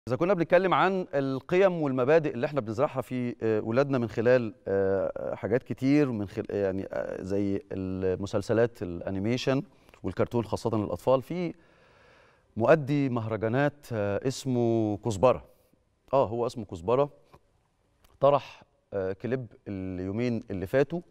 إذا كنا بنتكلم عن القيم والمبادئ اللي احنا بنزرعها في آه، ولادنا من خلال آه، حاجات كتير من خلال يعني آه، زي المسلسلات الانيميشن والكرتون خاصة للأطفال في مؤدي مهرجانات آه، اسمه كزبرة اه هو اسمه كزبرة طرح آه، كليب اليومين اللي فاتوا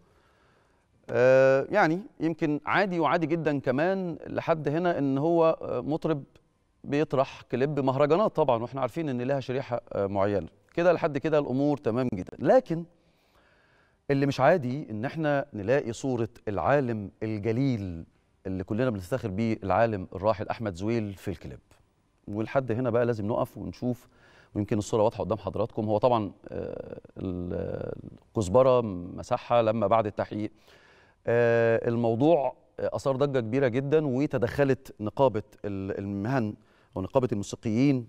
آه، يعني يمكن عادي وعادي جدا كمان لحد هنا ان هو آه، مطرب بيطرح كليب مهرجانات طبعا واحنا عارفين ان لها شريحه آه، معينه كده لحد كده الامور تمام جدا لكن اللي مش عادي ان احنا نلاقي صوره العالم الجليل اللي كلنا بنفتخر بيه العالم الراحل احمد زويل في الكليب ولحد هنا بقى لازم نقف ونشوف ويمكن الصوره واضحه قدام حضراتكم هو طبعا آه، ال- الكزبره مسحها لما بعد التحقيق آه، الموضوع اثار ضجه كبيره جدا وتدخلت نقابه ال- المهن او نقابه الموسيقيين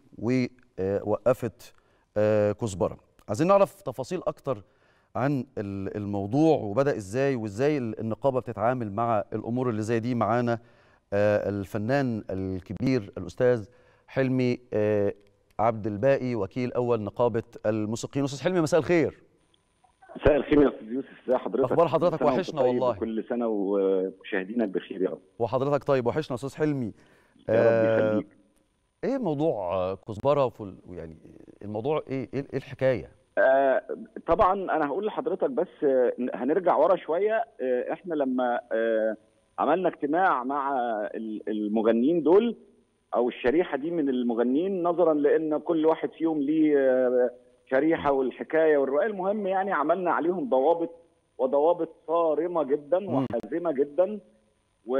ووقفت آه، كزبره عايزين نعرف تفاصيل اكتر عن ال- الموضوع وبدا ازاي وازاي ال- النقابه بتتعامل مع الامور اللي زي دي معانا آه، الفنان الكبير الاستاذ حلمي آه، عبد الباقي وكيل اول نقابه الموسيقيين استاذ حلمي مساء الخير مساء الخير يا استاذ يوسف ازي حضرتك أخبار حضرتك كل سنة وحشنا وأنت طيب والله. وكل سنه ومشاهدينك بخير يا رب وحضرتك طيب وحشنا استاذ حلمي يا رب آه، يخليك ايه موضوع آه، كزبره وفل يعني الموضوع ايه ايه إيه الحكايه آه طبعا انا هقول لحضرتك بس آه هنرجع ورا شويه آه احنا لما آه عملنا اجتماع مع ال- المغنيين دول او الشريحه دي من المغنيين نظرا لان كل واحد فيهم ليه آه شريحه والحكايه والروايه المهم يعني عملنا عليهم ضوابط وضوابط صارمه جدا مم. وحازمه جدا و...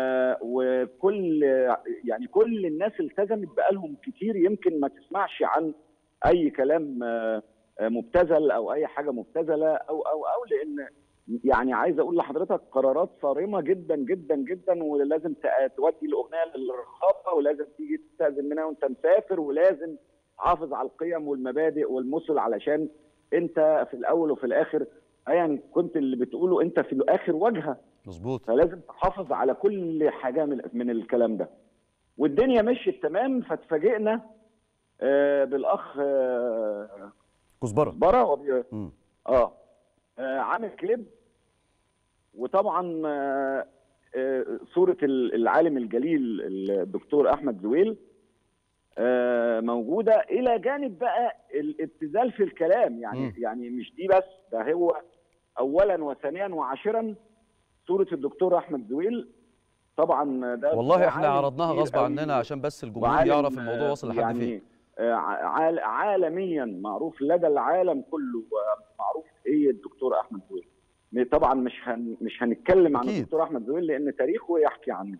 وكل يعني كل الناس التزمت بقالهم كتير يمكن ما تسمعش عن اي كلام آه، آه، مبتذل او اي حاجه مبتذله او او او لان يعني عايز اقول لحضرتك قرارات صارمه جدا جدا جدا ولازم ت- تودي الاغنيه للرقابه ولازم تيجي تستاذن منها وانت مسافر ولازم حافظ على القيم والمبادئ والمثل علشان انت في الاول وفي الاخر يعني كنت اللي بتقوله انت في الاخر واجهه مظبوط فلازم تحافظ على كل حاجه من من الكلام ده والدنيا مشيت تمام فاتفاجئنا آه، بالاخ آه، كزبره برا وبي- مم. اه آه، عامل كليب وطبعا آه، آه، صوره ال- العالم الجليل الدكتور احمد زويل آه، موجوده الى جانب بقى الابتذال في الكلام يعني مم. يعني مش دي بس ده هو اولا وثانيا وعاشرا صوره الدكتور احمد زويل طبعا ده والله ده احنا عالم عرضناها كبير غصب قوي عننا عشان بس الجمهور وعالم، يعرف الموضوع آه، وصل لحد يعني فين آه، عال- عالميا معروف لدى العالم كله آه، معروف ايه الدكتور احمد زويل طبعا مش هن مش هنتكلم عن أكيد. الدكتور احمد زويل لان تاريخه يحكي عنه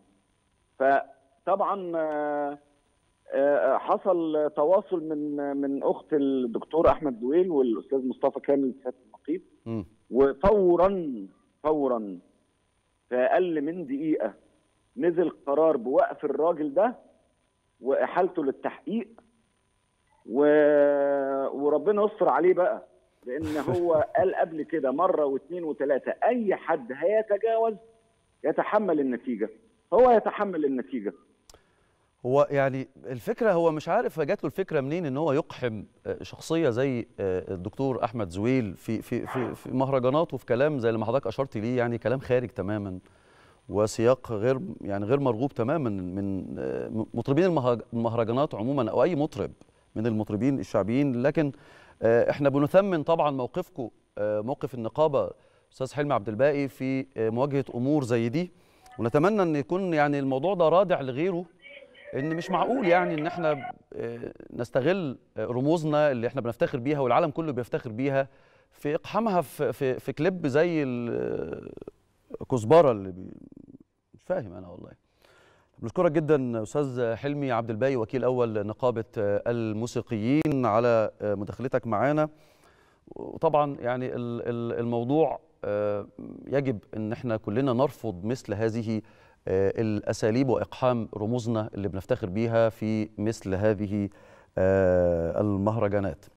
فطبعا آه، آه، حصل تواصل من من اخت الدكتور احمد زويل والاستاذ مصطفى كامل سياده النقيب مم. وفورا فورا في اقل من دقيقه نزل قرار بوقف الراجل ده واحالته للتحقيق و... وربنا يستر عليه بقى لان هو قال قبل كده مره واثنين وثلاثه اي حد هيتجاوز يتحمل النتيجه هو يتحمل النتيجه هو يعني الفكره هو مش عارف جات له الفكره منين ان هو يقحم آه، شخصيه زي آه، الدكتور احمد زويل في في في, في مهرجانات وفي كلام زي اللي ما حضرتك اشرت ليه يعني كلام خارج تماما وسياق غير يعني غير مرغوب تماما من آه، مطربين المهرج- المهرجانات عموما او اي مطرب من المطربين الشعبيين لكن آه، احنا بنثمن طبعا موقفكم آه، موقف النقابه استاذ حلمي عبد الباقي في آه، مواجهه امور زي دي ونتمنى ان يكون يعني الموضوع ده رادع لغيره ان مش معقول يعني ان احنا آه، نستغل آه، رموزنا اللي احنا بنفتخر بيها والعالم كله بيفتخر بيها في اقحامها في في, في كليب زي ال- آه، كزبره اللي بي... مش فاهم انا والله بنشكرك جدا استاذ حلمي عبد الباقي وكيل اول نقابه آه، الموسيقيين على آه، مداخلتك معانا وطبعا يعني ال- ال- الموضوع آه، يجب ان احنا كلنا نرفض مثل هذه آه، الاساليب واقحام رموزنا اللي بنفتخر بيها في مثل هذه آه، المهرجانات